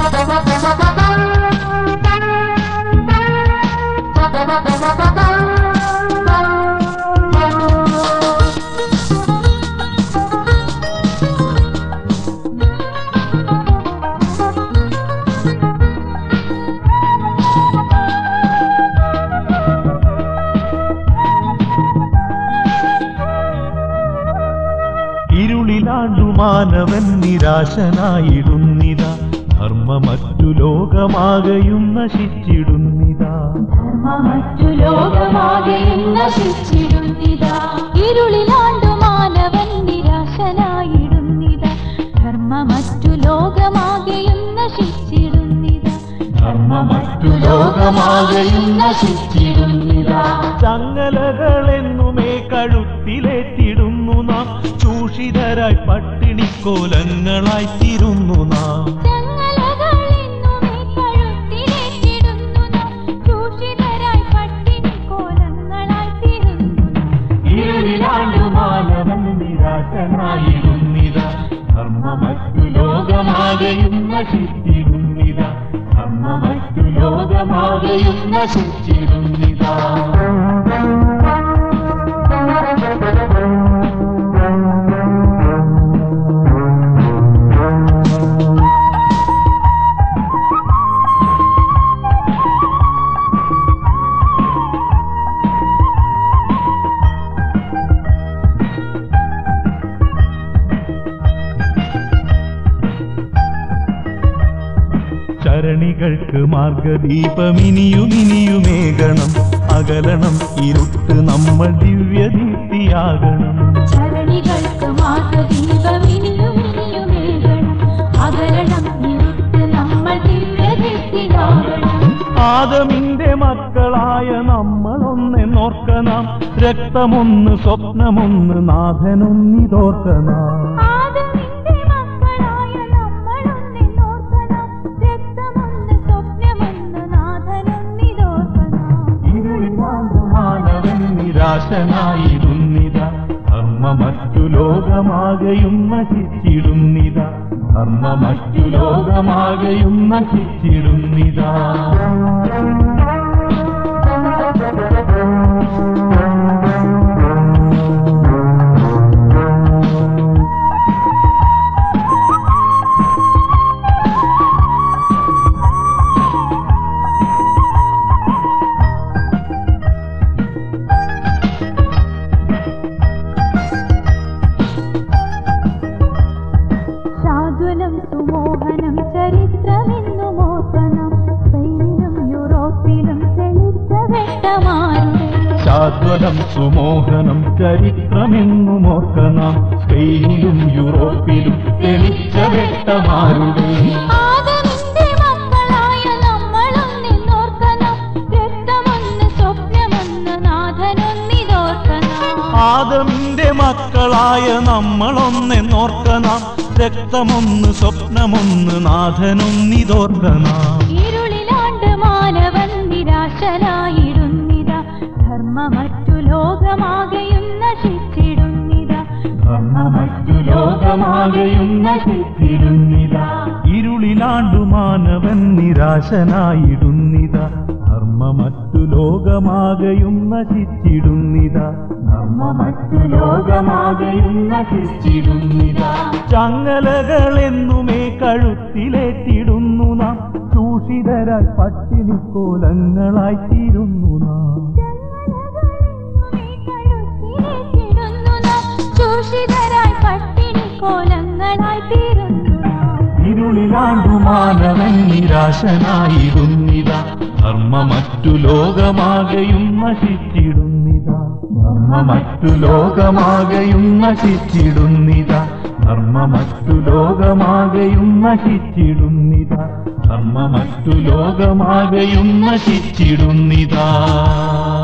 ഇരുളിലാണ്ടു മാനവൻ നിരാശനായിടുന്നിത ധർമ്മ മറ്റു ലോകമാകയും നശിച്ചിടുന്നിത മറ്റു ലോകമാകെയും നശിച്ചിടുന്നിതാ ഇരുളിലാണ്ടു മാനവൻ നിരാശനായിടുന്നിതാ ധർമ്മ മറ്റു ലോകമാകെയും നശിച്ചിടുന്നിതാ ധർമ്മ മറ്റു ലോകമാകയും നശിച്ചിടുന്നിതാ ചങ്ങലകളെന്നുമേ കഴുത്തിലേറ്റിടുന്നു നാം ചൂഷിതരായി പട്ടിണിക്കോലങ്ങളായി തീരുന്നു നാം ചങ്ങലകളെന്നുമേ കഴുത്തിലേറ്റിടുന്നു നാം. ചൂഷിതരായി പട്ടിണി കോലങ്ങളായി തീരുന്നു നാം. ഇരുളിലാണ്ടു മാനവൻ നിരാശനായിരുന്നിത ധർമ്മ മറ്റു ലോകമാകയും നശിച്ചിരുന്നിത ധർമ്മ മറ്റു ലോകമാകയും നശിച്ചിരുന്നിത ചരണികൾക്ക് മാർഗദീപമിനിയുമിനിയുമേകണം അകലണം ഇരുട്ട് നമ്മൾ ദിവ്യദീപ്തിയാകണം ചരണികൾക്ക് മാർഗദീപമിനിയുമിനിയുമേകണം. അകലണം ഇരുട്ട് നമ്മൾ ദിവ്യദീപ്തിയാകണം. ആദമിന്റെ മക്കളായ നമ്മളൊന്നെ നോർക്കണം രക്തമൊന്ന് സ്വപ്നമൊന്ന് നാഥനൊന്നിതോർക്കണം ആദമിന്റെ മക്കളായ നമ്മളൊന്നെ നോർക്കണം. രക്തമൊന്ന് സ്വപ്നമൊന്ന് നാഥനൊന്നിതോർക്കണം. മാനവൻ നിരാശനായിരുന്നിത ധർമ്മ മറ്റു ലോകമാകയും നശിച്ചിടുന്നിത ധർമ്മ മറ്റു ലോകമാകയും നശിച്ചിടുന്നിത ശാദ്വലം സുമോഹനം ചരിത്രമെന്നും ഓർക്കണം സ്പെയിനിലും യൂറോപ്പിലും തെളിച്ച വെട്ടമാരുടെ ശാശ്വതം സുമോഹനം ചരിത്രമെന്നും ഓർക്കണം സ്പെയിനിലും യൂറോപ്പിലും തെളിച്ച വെട്ടമാരുടെ ആദമിന്റെ മക്കളായ നമ്മളൊന്നിന്നോർക്കണം രക്തമൊന്ന് സ്വപ്നമൊന്ന് നാഥനൊന്നിതോർക്കണം ആദമിന്റെ മക്കളായ നമ്മളൊന്നെ നോർക്കണം രക്തമൊന്ന് സ്വപ്നമൊന്ന് നാഥനൊന്നിതോർക്കണം ഇരുളിലാണ്ട് മാനവൻ നിരാശനായിടുന്നിത ധർമ്മ മറ്റു ലോകമാകെയും നശിച്ചിടുന്നിത ധർമ്മ മറ്റു ലോകമാകയും നശിച്ചിരുന്നിത ഇരുളിലാണ്ടു മാനവൻ നിരാശനായിടുന്നിത ധർമ്മ മറ്റു ലോകമാകയും നശിച്ചിടുന്നിത ധർമ്മ മറ്റു ലോകമാകയും നശിച്ചിടുന്നിത ചങ്ങലകളെന്നുമേ കഴുത്തിലേറ്റിടുന്നു നാം ചൂഷിതരായി പട്ടിണിക്കോലങ്ങളായി തീരുന്നു നാം കഴുത്തിലേറ്റിടുന്നു നാം. ചൂഷിതരായി പട്ടിണി കോലങ്ങളായി തീരുന്നു നാം. ഇരുളിലാണ്ടു മാനവൻ നിരാശനായിരുന്നിത ധർമ്മ മറ്റു ലോകമാകയും നശിച്ചിടുന്നിത ധർമ്മ മറ്റു ലോകമാകയും നശിച്ചിടുന്നിത ധർമ്മ മറ്റു ലോകമാകയും നശിച്ചിടുന്നിത ധർമ്മ മറ്റു ലോകമാകയും നശിച്ചിടുന്നിതാ